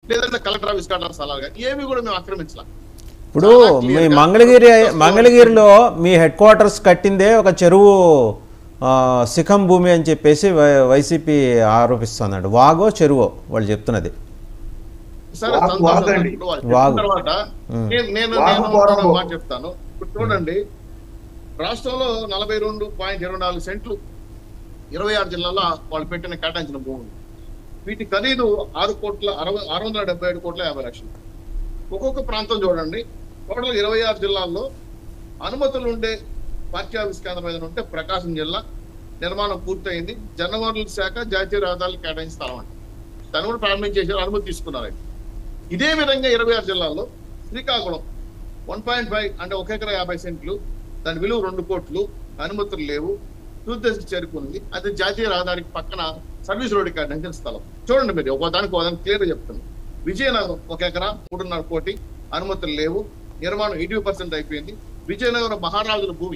లేదంటే collector office కట్టాలి స్థలాలు కానీ ఏవి కూడా మేము ఆక్రమించాలి ఇప్పుడు చాలా మీ clear గా మంగళగిరి ప్రభుత్వం మంగళగిరిలో మీ హెడ్ క్వార్టర్స్ కట్టిందే ఒక చెరువు ఆ, శిఖం భూమి అని చెప్పేసి వై- వైసీపీ ఆరోపిస్తున్నాడు వాగో చెరువో వాళ్ళు చెప్తున్నది సరే వాగు- సంతోషం. వాగండి. ఇప్పుడు వాళ్ళు చెప్పిన వాగు. తర్వాత ఉమ్. నేను నేను వాగు నేను పోరంబో. ఒక మాట చెప్తాను ఇప్పుడు చూడండి రాష్ట్రంలో నలభై రెండు పాయింట్ ఇరవై నాలుగు సెంట్లు ఇరవై ఆరు జిల్లాల్లో వాళ్ళు పెట్టిన కేటాయించిన భూములు వీటి ఖరీదు ఆరు కోట్ల అరవై ఆరు వందల డెబ్బై ఏడు కోట్ల యాభై లక్షలు ఒక్కొక్క ప్రాంతం చూడండి టోటల్ ఇరవై ఆరు జిల్లాల్లో అనుమతులు ఉండే పార్టీ ఆఫీస్ కేంద్రం ఏదైనా ఉంటే ప్రకాశం జిల్లా నిర్మాణం పూర్తయింది జనవరుల శాఖ జాతీయ రహదారులు కేటాయించిన స్థలం అండి దాన్ని కూడా ప్రారంభించేసారు అనుమతి తీసుకున్నారు ఆయన. ఇదే విధంగా ఇరవై ఆరు జిల్లాల్లో శ్రీకాకుళం వన్ పాయింట్ ఫైవ్ అంటే ఒక ఎకరా యాభై సెంట్లు దాని విలువ రెండు కోట్లు అనుమతులు లేవు టూర్దశకి చేరుకుంది అది జాతీయ రహదారికి పక్కన సర్వీస్ రోడ్ కేటాయించిన స్థలం చూడండి మీరు ఒక దానికి ఒక దానికి క్లియర్ చెప్తాను విజయనగరం ఒక ఎకరా మూడున్నర కోటి అనుమతులు లేవు నిర్మాణం ఎయిటీ పర్సెంట్ అయిపోయింది విజయనగరం మహారాజుల భూమి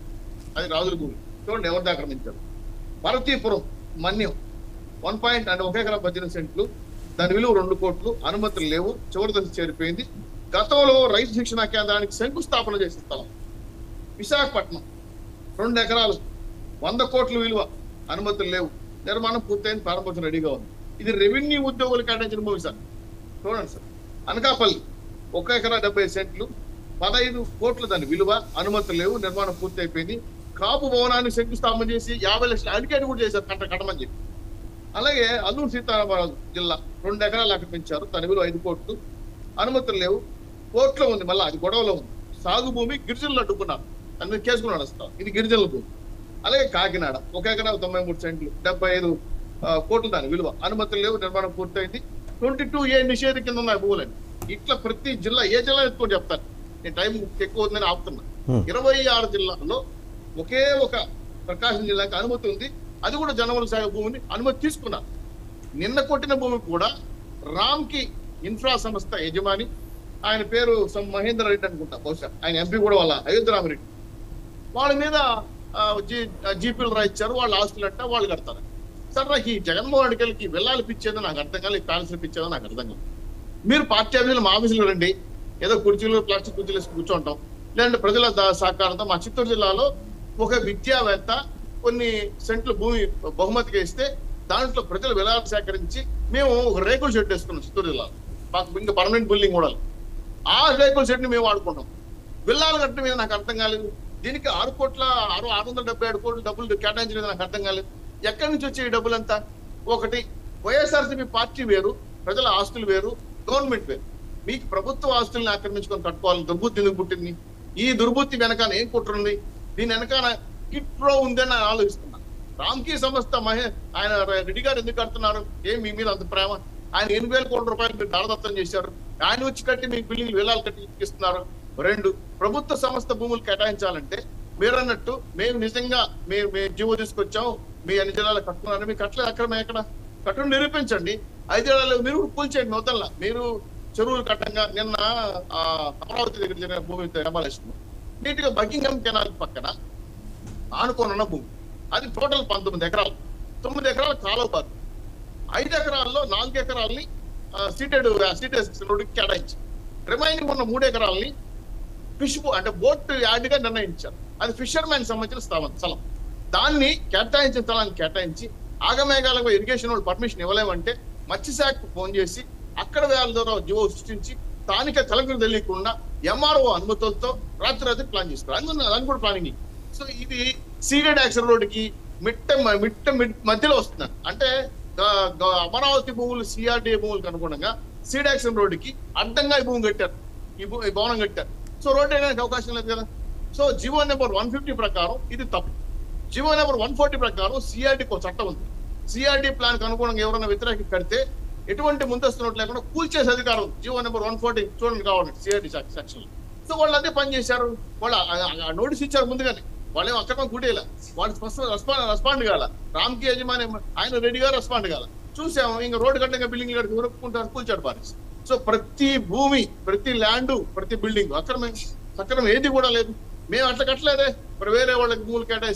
అది రాజుల భూమి చూడండి ఎవరిది ఆక్రమించారు భారతీపురం మన్యం వన్ పాయింట్ అంటే ఒక ఎకరా పద్దెనిమిది సెంట్లు దాని విలువ రెండు కోట్లు అనుమతులు లేవు చివరి దశ చేరిపోయింది గతంలో రైతు శిక్షణ కేంద్రానికి శంకుస్థాపన చేసిన స్థలం విశాఖపట్నం రెండు ఎకరాలు వంద కోట్ల విలువ అనుమతులు లేవు నిర్మాణం పూర్తయింది ప్రారంభోత్సవం రెడీగా ఉంది ఇది రెవెన్యూ ఉద్యోగులు కేటాయించిన భూమి సార్ చూడండి సార్ అనకాపల్లి ఒక ఎకరా డెబ్బై సెంట్లు పదహైదు కోట్ల దాని విలువ అనుమతులు లేవు నిర్మాణం పూర్తి అయిపోయింది కాపు భవనాన్ని శంకుస్థాపన చేసి యాభై లక్షల అడికేట్ కూడా చేశారు కట్ట కట్టమని చెప్పి అలాగే అల్లూరు సీతారామరాజు జిల్లా రెండు ఎకరాలు ఆక్రమించారు దాని విలువ ఐదు కోట్లు అనుమతులు లేవు కోర్టులో ఉంది మళ్ళీ అది గొడవలో ఉంది సాగు భూమి గిరిజనులు అడ్డుకున్నారు దాని మీద కేసు కూడా నడుస్తారు ఇది గిరిజనుల భూమి అలాగే కాకినాడ ఒక ఎకరా తొంభై మూడు సెంట్లు డెబ్బై ఐదు ఆ, కోట్లు దాని విలువ అనుమతులు లేవు నిర్మాణం పూర్తయింది ట్వంటీ టూ ఏ నిషేధ కింద ఉన్నాయి భూములని ఇట్లా ప్రతి జిల్లా ఏ జిల్లా ఎత్తుకొని చెప్తాను నేను టైం ఎక్కువ ఉందని ఆపుతున్నా Hmm. ఇరవై ఆరు జిల్లాల్లో ఒకే ఒక ప్రకాశం జిల్లాకి అనుమతి ఉంది అది కూడా జనవరి శాఖ భూమిని అనుమతి తీసుకున్నారు నిన్న కొట్టిన భూమి కూడా రామ్ కి ఇన్ఫ్రా సంస్థ యజమాని ఆయన పేరు సం మహేందర్ రెడ్డి అనుకుంటా బహుశా ఆయన ఎంపీ కూడా వాళ్ళ అయోధ్య రామరెడ్డి వాళ్ళ మీద ఆ, జీ- ఆ, జీపీలు రాయించారు వాళ్ళ ఆస్తులు అంట వాళ్ళు కడతారు సార్ నాకు ఈ జగన్మోహన్ రెడ్డికి వెళ్ళాలి పిచ్చేదో నాకు అర్థం కాలేదు ప్యాలెస్ పిచ్చేదో నాకు అర్థం కాదు మీరు పార్టీ ఆఫీసులు మా ఆఫీసులు రండి ఏదో కుర్చీలు ప్లాస్టిక్ కుర్చీలు వేసి కూర్చుంటాం లేదంటే ప్రజల ద- సహకారంతో మా చిత్తూరు జిల్లాలో ఒక విద్యావేత్త కొన్ని సెంట్లు భూమి బహుమతిగా ఇస్తే దాంట్లో ప్రజలు విలాలు సేకరించి మేము ఒక రేకుల షెడ్ వేసుకున్నాం చిత్తూరు జిల్లాలో మాకు ఇంకా పర్మనెంట్ బిల్డింగ్ కూడా లేదు. ఆ రేకుల షెడ్ ని మేము వాడుకుంటాం విల్లాలు కట్టడం మీద నాకు అర్థం కాలేదు దీనికి ఆరు కోట్ల ఆరు ఆరు వందల డెబ్బై ఏడు కోట్ల డబ్బులు కేటాయించలేదు నాకు అర్థం కాలేదు ఎక్కడి నుంచి వచ్చే ఈ డబ్బులంతా ఒకటి వైఎస్ఆర్సీపీ పార్టీ వేరు ప్రజల ఆస్తులు వేరు గవర్నమెంట్ వేరు మీకు ప్రభుత్వ ఆస్తుల్ని ఆక్రమించుకొని కట్టుకోవాలని దుర్బుద్ధి ఎందుకు పుట్టింది ఈ దుర్బుద్ధి వెనకాల ఏం కుట్రుంది దీని వెనకాల కిట్రో ఉందని నేను ఆలోచిస్తున్నా రామ్కీ సంస్థ మహే ఆయన రెడ్డి గారు ఎందుకు కడుతున్నారు ఏం మీ మీద అంత ప్రేమ ఆయన ఎనిమిది వేల కోట్ల రూపాయలు మీరు దారదత్తం చేశారు ఆయన వచ్చి కట్టి మీకు బిల్డింగ్ విలాలు కట్టి ఇస్తున్నారు రెండు ప్రభుత్వ సంస్థ భూములు కేటాయించాలంటే మీరు అన్నట్టు మేము నిజంగా మేము మేము జీవో తీసుకొచ్చాం మీ అన్ని జిల్లాలు కట్టుకున్నారు మీకు కట్టలేదు అక్రమం ఎక్కడ కట్టడం నిరూపించండి ఐదేళ్లలో మీరు కూడా కూల్చేయండి మొదల్లో మీరు చెరువులు కట్టంగా నిన్న ఆ, అమరావతి దగ్గర జరిగిన భూమి రెమాలేషన్ నీట్ గా బకింగ్హామ్ కెనాల్ పక్కన ఆనుకోనున్న భూమి అది టోటల్ పంతొమ్మిది ఎకరాలు తొమ్మిది ఎకరాలు కాలువ బారు ఐదు ఎకరాల్లో నాలుగు ఎకరాలని సీటెడ్ సీటెడ్ రోడ్డుకి కేటాయించి రిమైనింగ్ ఉన్న మూడు ఎకరాలని ఫిష్ అంటే బోట్ యార్డ్ గా నిర్ణయించారు అది ఫిషర్ మ్యాన్ సంబంధించిన స్థలం స్థలం దాన్ని కేటాయించిన స్థలాన్ని కేటాయించి ఆగమేఘాలకు ఇరిగేషన్ వాళ్ళు పర్మిషన్ ఇవ్వలేమంటే మత్స్యశాఖకు ఫోన్ చేసి అక్కడ వేల ద్వారా జీవో సృష్టించి స్థానిక కలెక్టర్ తెలియకుండా ఎంఆర్ఓ అనుమతులతో రాత్రి రాత్రి ప్లాన్ చేస్తారు అందులో దాని కూడా ప్లానింగ్ సో ఇది సీడెడ్ యాక్షన్ రోడ్డుకి మిట్ట మిట్ట మిడ్- మధ్యలో వస్తున్నారు అంటే గ- గ- అమరావతి భూములు సిఆర్డీ భూములకు అనుగుణంగా సీడ్ యాక్షన్ రోడ్డుకి అడ్డంగా ఈ భూమి కట్టారు ఈ భూ- ఈ భవనం కట్టారు సో రోడ్డు వేయడానికి అవకాశం లేదు కదా so G O number one fifty ప్రకారం ఇది తప్పు జీవో నెంబర్ వన్ ఫార్టీ ప్రకారం సిఆర్డీకి ఒక చట్టం ఉంది సిఆర్డీ ప్లాన్ కు అనుగుణంగా ఎవరైనా వ్యతిరేక కడితే ఎటువంటి ముందస్తు నోట్ లేకుండా కూల్చేసే అధికారం ఉంది జీవో నెంబర్ వన్ ఫార్టీ చూడండి కావాలి సిఆర్డీ సెక్షన్ సో వాళ్ళు అదే పని చేశారు వాళ్ళు నోటీస్ ఇచ్చారు ముందుగానే వాళ్ళేం అక్కడ గుడేలా వాళ్ళు రెస్పాండ్ రెస్పాండ్ కాల రామ్కి యజమాని ఆయన రెడీగా రెస్పాండ్ కాల చూసాము ఇంకా రోడ్డు కట్టంగా బిల్డింగ్ కట్టి ఉరుక్కుంటారు కూల్చాడు పారేసి సో ప్రతి భూమి ప్రతి ల్యాండ్ ప్రతి బిల్డింగ్ అక్రమే సక్రమం ఏది కూడా లేదు మేము అట్లా కట్టలేదే మరి వేరే వాళ్ళకి భూములు కేటాయిస్తే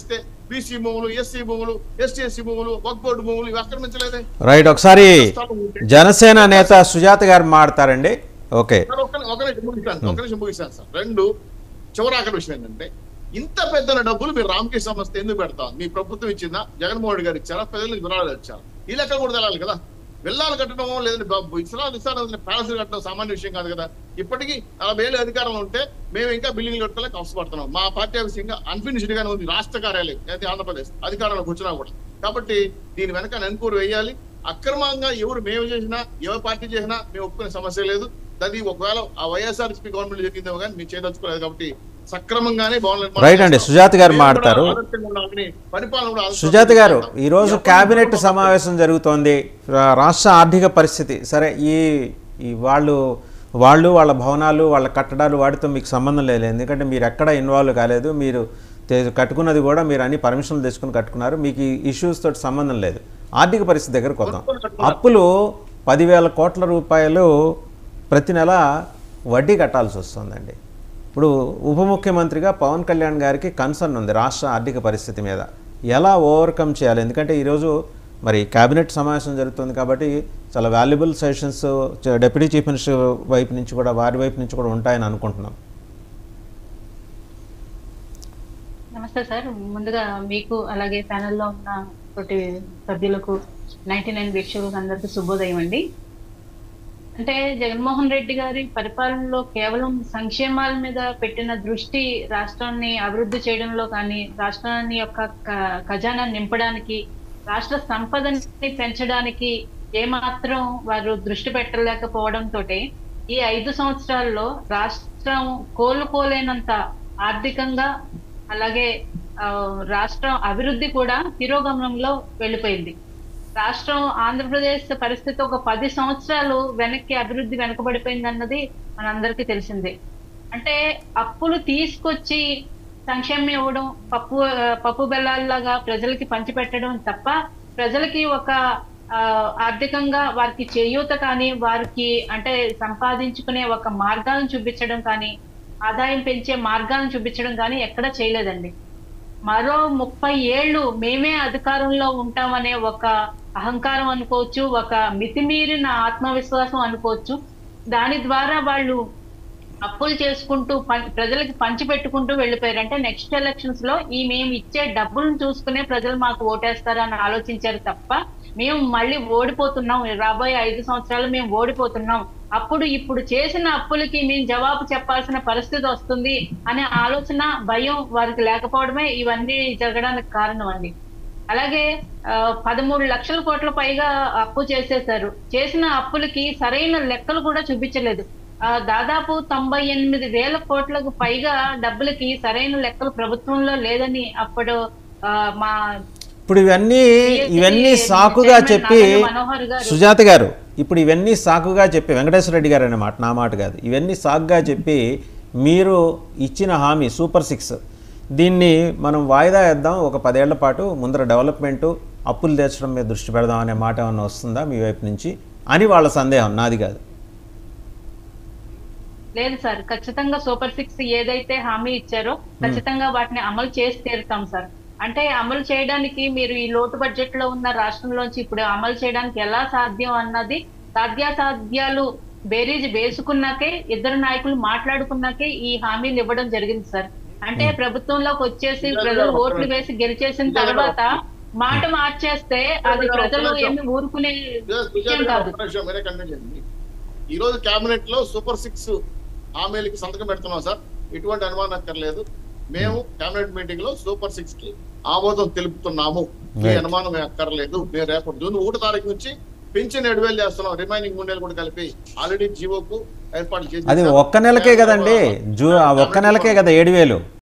బీసీ భూములు ఎస్సీ భూములు ఎస్టీ ఎస్సీ భూములు వక్ బోర్డు భూములు ఇవి ఆక్రమించలేదే రైట్ ఒకసారి స్థలం ఉంటే జనసేన నేత సుజాత గారు మాట్లాడతారండి ఓకే సార్, ఒక్క ఒక నిమిషం ముగిస్తాను ఒక నిమిషం ముగిస్తాను సార్ రెండు చివరాఖరి విషయం ఏంటంటే ఇంత పెద్ద డబ్బులు మీరు రామకృష్ణ సంస్థ ఎందుకు పెడతాం మీ ప్రభుత్వం ఇచ్చిందా జగన్మోహన్ రెడ్డి గారు ఇచ్చారా ప్రజలకు వివరాలు ఇచ్చారా ఈ లెక్క కూడా తెలాలి కదా వెళ్ళాలి కట్టడం లేదంటే బాబు ఇస్రాలు ఇస్తాను ప్యాలెస్ కట్టడం సామాన్య విషయం కాదు కదా ఇప్పటికీ నలభై ఏళ్ళు అధికారంలో ఉంటే మేము ఇంకా బిల్డింగ్ కట్టుకోలేక కష్టపడుతున్నాం మా పార్టీ ఆఫీస్ ఇంకా అన్ఫినిష్డ్ గానే ఉంది రాష్ట్ర కార్యాలయం అయితే ఆంధ్రప్రదేశ్ అధికారంలోకి వచ్చినా కూడా కాబట్టి దీని వెనక ఎన్క్వైరీ వేయాలి అక్రమంగా ఎవరు మేము చేసినా ఎవరు పార్టీ చేసినా మేము ఒప్పుకునే సమస్య లేదు అది ఒకవేళ ఆ వైఎస్ఆర్సీపీ గవర్నమెంట్ జరిగిందేమో కానీ మీరు చేయదలుచుకోలేదు కాబట్టి సక్రమంగానే భవన నిర్మాణం రైట్ అండి, చేస్తాం. సుజాత గారు మేము కూడా మాట్లాడతారు. ఆదర్శంగా ఉండాలని, పరిపాలన కూడా ఆదర్శంగా సుజాత గారు చేస్తాం. ఈరోజు ఎవరు కేబినెట్ కూడా సమావేశం జరుగుతోంది రా- రాష్ట్ర ఆర్థిక పరిస్థితి సరే ఈ ఈ వాళ్ళు వాళ్ళు వాళ్ళ భవనాలు వాళ్ళ కట్టడాలు వాటితో మీకు సంబంధం లేదు ఎందుకంటే మీరు ఎక్కడ ఇన్వాల్వ్ కాలేదు మీరు తే- కట్టుకున్నది కూడా మీరు అన్ని పర్మిషన్లు తెచ్చుకుని కట్టుకున్నారు మీకు ఈ ఇష్యూస్ తోటి సంబంధం లేదు ఆర్థిక పరిస్థితి దగ్గరకు వద్దాం అప్పులు పదివేల కోట్ల రూపాయలు ప్రతి నెల వడ్డీ కట్టాల్సి వస్తుందండి ఇప్పుడు ఉప ముఖ్యమంత్రిగా పవన్ కళ్యాణ్ గారికి కన్సర్న్ ఉంది రాష్ట్ర ఆర్థిక పరిస్థితి మీద ఎలా ఓవర్కమ్ చేయాలి ఎందుకంటే ఈరోజు మరి కేబినెట్ సమావేశం జరుగుతుంది కాబట్టి చాలా valuable sessions deputy chief minister వైపు నుంచి కూడా వారి వైపు నుంచి కూడా ఉంటాయని అనుకుంటున్నాం నమస్తే సార్ ముందుగా మీకు అలాగే ప్యానెల్లో ఉన్న తోటి సభ్యులకు నైన్టీ నైన్ వీక్షకులకు అందరికీ శుభోదయం అండి అంటే జగన్మోహన్ రెడ్డి గారి పరిపాలనలో కేవలం సంక్షేమాల మీద పెట్టిన దృష్టి రాష్ట్రాన్ని అభివృద్ధి చేయడంలో కానీ రాష్ట్రాన్ని యొక్క క- ఖజానా నింపడానికి రాష్ట్ర సంపదని పెంచడానికి ఏమాత్రం వారు దృష్టి పెట్టలేకపోవడంతో ఈ ఐదు సంవత్సరాల్లో రాష్ట్రం కోలుకోలేనంత ఆర్థికంగా అలాగే ఆ, రాష్ట్రం అభివృద్ధి కూడా తిరోగమనంలో వెళ్ళిపోయింది రాష్ట్రం ఆంధ్రప్రదేశ్ పరిస్థితి ఒక పది సంవత్సరాలు వెనక్కి అభివృద్ధి వెనకబడిపోయింది అన్నది మనందరికీ తెలిసిందే అంటే అప్పులు తీసుకొచ్చి సంక్షేమం ఇవ్వడం పప్పు ఆ, పప్పు బెల్లాల్లాగా ప్రజలకి పంచిపెట్టడం తప్ప ప్రజలకి ఒక ఆ, ఆర్థికంగా వారికి చేయూత కానీ వారికి అంటే సంపాదించుకునే ఒక మార్గాలను చూపించడం కానీ ఆదాయం పెంచే మార్గాలను చూపించడం కానీ ఎక్కడా చేయలేదండి మరో ముప్పై ఏళ్ళు మేమే అధికారంలో ఉంటామనే ఒక అహంకారం అనుకోవచ్చు ఒక మితిమీరిన ఆత్మవిశ్వాసం అనుకోవచ్చు దాని ద్వారా వాళ్ళు అప్పులు చేసుకుంటూ పం- ప్రజలకి పంచి పెట్టుకుంటూ వెళ్ళిపోయారు అంటే నెక్స్ట్ ఎలక్షన్స్ లో ఈ మేము ఇచ్చే డబ్బులను చూసుకునే ప్రజలు మాకు ఓటేస్తారని ఆలోచించారు తప్ప మేము మళ్ళీ ఓడిపోతున్నాం రాబోయే ఐదు సంవత్సరాలు మేము ఓడిపోతున్నాం అప్పుడు ఇప్పుడు చేసిన అప్పులకి మేము జవాబు చెప్పాల్సిన పరిస్థితి వస్తుంది అనే ఆలోచన భయం వారికి లేకపోవడమే ఇవన్నీ జరగడానికి కారణం అండి అలాగే ఆ, పదమూడు లక్షల కోట్ల పైగా అప్పు చేసేశారు చేసిన అప్పులకి సరైన లెక్కలు కూడా చూపించలేదు ఆ, దాదాపు తొంభై ఎనిమిది వేల కోట్లకు పైగా డబ్బులకి సరైన లెక్కలు ప్రభుత్వంలో లేదని అప్పుడు ఆ, మా ఇప్పుడు ఇవన్నీ ఇవన్నీ సాకుగా చైర్మన్ చెప్పి నాగన్న మనోహర్ గారు సుజాత గారు ఇప్పుడు ఇవన్నీ సాకుగా చెప్పి వెంకటేశ్వర రెడ్డి గారు అనే మాట నా మాట కాదు ఇవన్నీ సాకుగా చెప్పి మీరు ఇచ్చిన హామీ సూపర్ సిక్స్ దీన్ని మనం వాయిదా వేద్దాం ఒక పదేళ్ల పాటు ముందర డెవలప్మెంటు అప్పులు తీర్చడం మీద దృష్టి పెడదాం అనే మాట ఏమన్నా వస్తుందా మీ వైపు నుంచి అని వాళ్ళ సందేహం నాది కాదు లేదు సార్ ఖచ్చితంగా సూపర్ సిక్స్ ఏదైతే హామీ ఇచ్చారో ఖచ్చితంగా వాటిని అమలు చేసి తీరుతాం సార్ అంటే అమలు చేయడానికి మీరు ఈ లోటు బడ్జెట్ లో ఉన్న రాష్ట్రంలోంచి ఇప్పుడు అమలు చేయడానికి ఎలా సాధ్యం అన్నది సాధ్యాసాధ్యాలు బేరీజ్ వేసుకున్నాకే ఇద్దరు నాయకులు మాట్లాడుకున్నాకే ఈ హామీలు ఇవ్వడం జరిగింది సార్ అంటే ప్రభుత్వంలోకి వచ్చేసి ప్రజలు ఓట్లు వేసి గెలిచేసిన తర్వాత మాట మార్చేస్తే అది ప్రజలు ఏమి ఊరుకునే విషయం కాదు ఈ రోజు కేబినెట్ లో సూపర్ సిక్స్ హామీలకి సంతకం పెడుతున్నాం సార్ ఎటువంటి అనుమానం అక్కర్లేదు మేము కేబినెట్ మీటింగ్ లో సూపర్ సిక్స్ కి ఆమోదం తెలుపుతున్నాము ఈ Right. అనుమానం అక్కర్లేదు మేము రేపు జూన్ ఒకటో తారీఖు నుంచి పెన్షన్ ఏడు వేలు చేస్తున్నాం రిమైనింగ్ మూడు నెలలు కూడా కలిపి ఆల్రెడీ జీవోకు ఏర్పాటు చేసి అది ఒక్క నెలకే కదండి జూ ఆ ఒక్క నెలకే కదా ఏడు వేలు